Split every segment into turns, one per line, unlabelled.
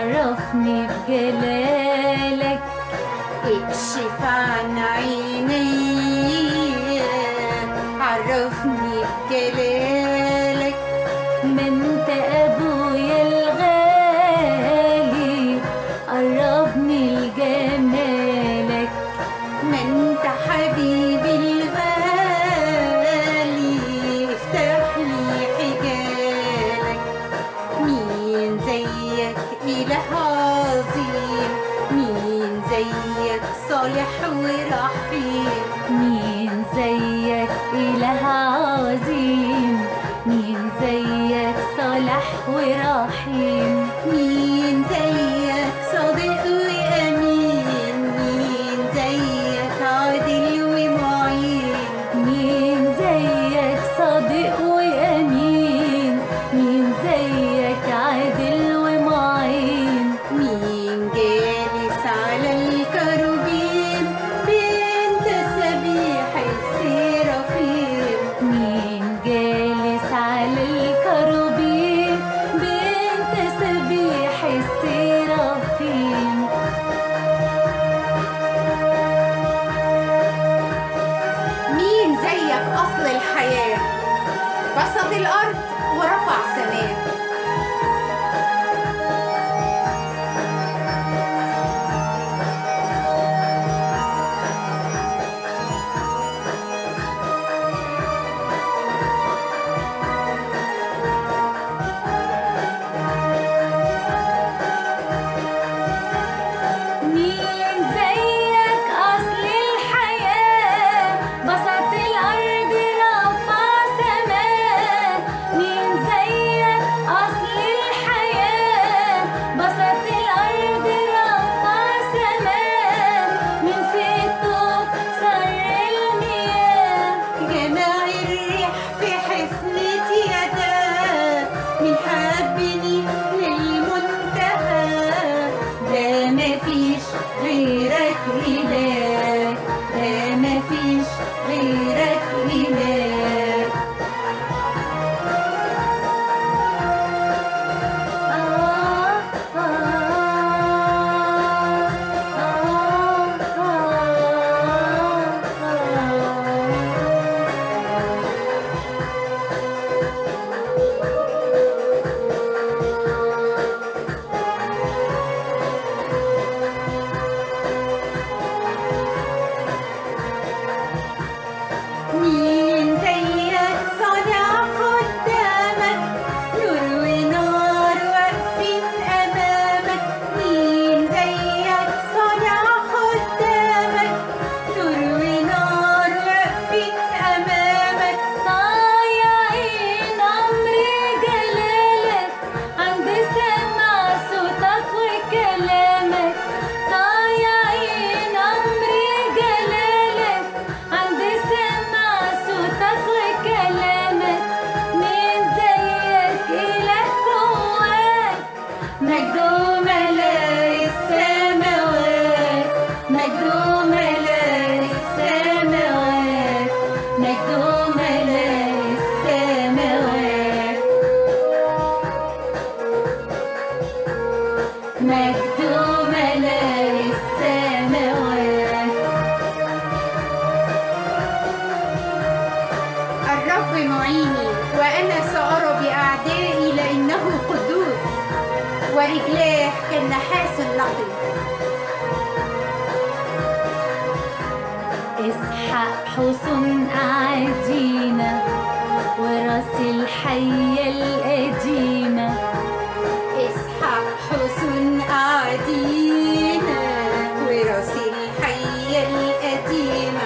عرفني بجلالك
اكشف عن عيني عرفني بجلالك
ما انت ابويا الغالي قربني لجمالك
ما انت حبيبي الغالي افتح لي حجالك مين زيك اله عظيم مين زيك صالح ورحيم
مين زيك إله عظيم مين زيك صالح ورحيم
مين زيك صادق وامين مين زيك عادل ومعين
مين زيك صادق وأمين مين زيك عادل ومعين
مين جالس على الكروبين بين تسابيح السرافيم
مين جالس على الكروبين بين تسبيح السرافيم
مين زيك أصل الحياة بسط الأرض ورفع سماء
مين زيك أصل الحياة بسط الأرض رفع سماء مين زيك أصل الحياة بسط الأرض رفع سماء من فيتك سر المياه
جماع الريح في حفنة يداه من حبني للمنتهى ده مفيش غيرك إله ده مفيش غيرك إله مين زيك صانع قدامك نور ونار واقفين أمامك مين زيك صانع قدامك نور ونار واقفين أمامك
طايعين أمر جلالك عند سمع صوتك وكلامك طايعين أمر جلالك عند سمع صوتك وكلامك مين زيك إله جواك
مجد ملاي السماوات مجد ملاي السماوات مجد ملاي السماوات مجد ملاي السماوات الرب معيني وأنا سأرى بأعدائي لأنه قدوس ورجلاه كالنحاس النقي
اسحق حصن قاعدينا وراس الحية القديمة
اسحق حسن قاعدينا وراس الحية القديمة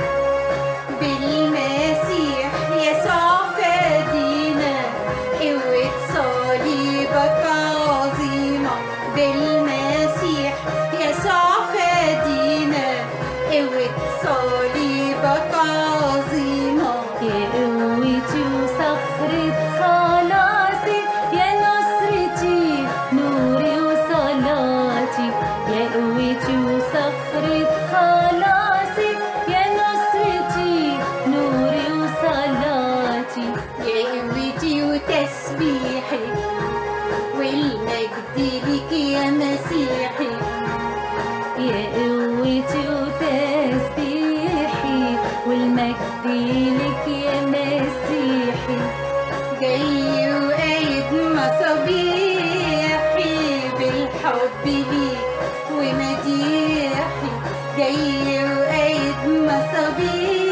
بالمسيح يسوع فادينا قوة صليبك عظيمة بالمسيح يسوع فادينا قوة صليبك عظيمة
يا قوتي وصخرة خلاصي يا نصرتي نوري وصلاتي يا قوتي وصخرة خلاصي يا نصرتي نوري وصلاتي
يا قوتي وتسبيحي والمجد ليك يا مسيحي
يا قوتي وتسبيحي والمجد لك يا مسيحي
جاي وقايد مصابيحي بالحب ليك ومديحي جاي وقايد مصابيحي